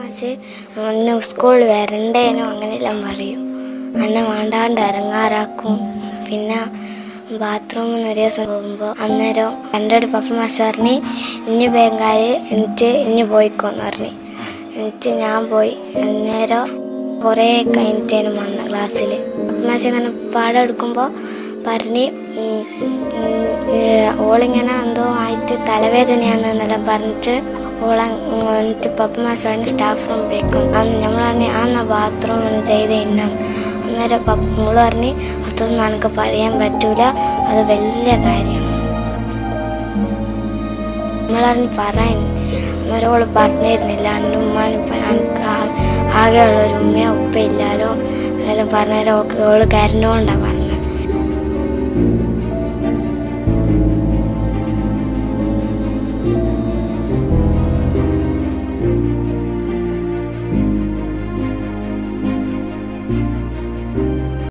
മാഷ് ഇന്ന് സ്കൂളിൽ വരണ്ടേനോ അങ്ങനെയെല്ലാം പറയും എന്നെ വേണ്ടാണ്ട് ഇറങ്ങാറാക്കും പിന്നെ ബാത്റൂമിൽ നിന്ന് ഒരു ദിവസം പോകുമ്പോൾ അന്നേരം എൻ്റെ ഒരു പപ്പ മാഷ് പറഞ്ഞ് ഇനി ബംഗാളി എന്നിട്ട് ഇനി പോയിക്കോന്ന് പറഞ്ഞു എന്നിട്ട് ഞാൻ പോയി അന്നേരം കുറേ കഴിഞ്ഞിട്ടേനും വന്ന ക്ലാസ്സിൽ പപ്പ മാഷ് ഇങ്ങനെ പാഠം എടുക്കുമ്പോൾ പറഞ്ഞ് ഉം, ഉം, ഏ, ഓളിങ്ങനെ എന്തോ ആയിട്ട് തലവേദനയാണെന്നെല്ലാം പറഞ്ഞിട്ട് ഓള എന്നിട്ട് പപ്പ മാഷ് പറഞ്ഞ് സ്റ്റാഫ് റൂം പോയിക്കും അന്ന് നമ്മൾ പറഞ്ഞ് അന്ന് ബാത്റൂമിന് ചെയ്ത് ഇന്നാണ് അന്നേരം പപ്പ മോള് പറഞ്ഞ് അതൊന്നും എനിക്ക് പറയാൻ പറ്റൂല അത് വലിയ കാര്യമാണ് നമ്മളറിഞ്ഞ് പറയാൻ അന്നേരം ഓള് പറഞ്ഞിരുന്നില്ല എൻ്റെ ഉമ്മാനും എനിക്ക് ആകെയുള്ള ഒരു ഉമ്മയോ ഉപ്പ ഇല്ലാലോ അന്നേരം പറഞ്ഞേരം ഓൾക്ക് ഓള് കരഞ്ഞോണ്ടാ പറഞ്ഞത്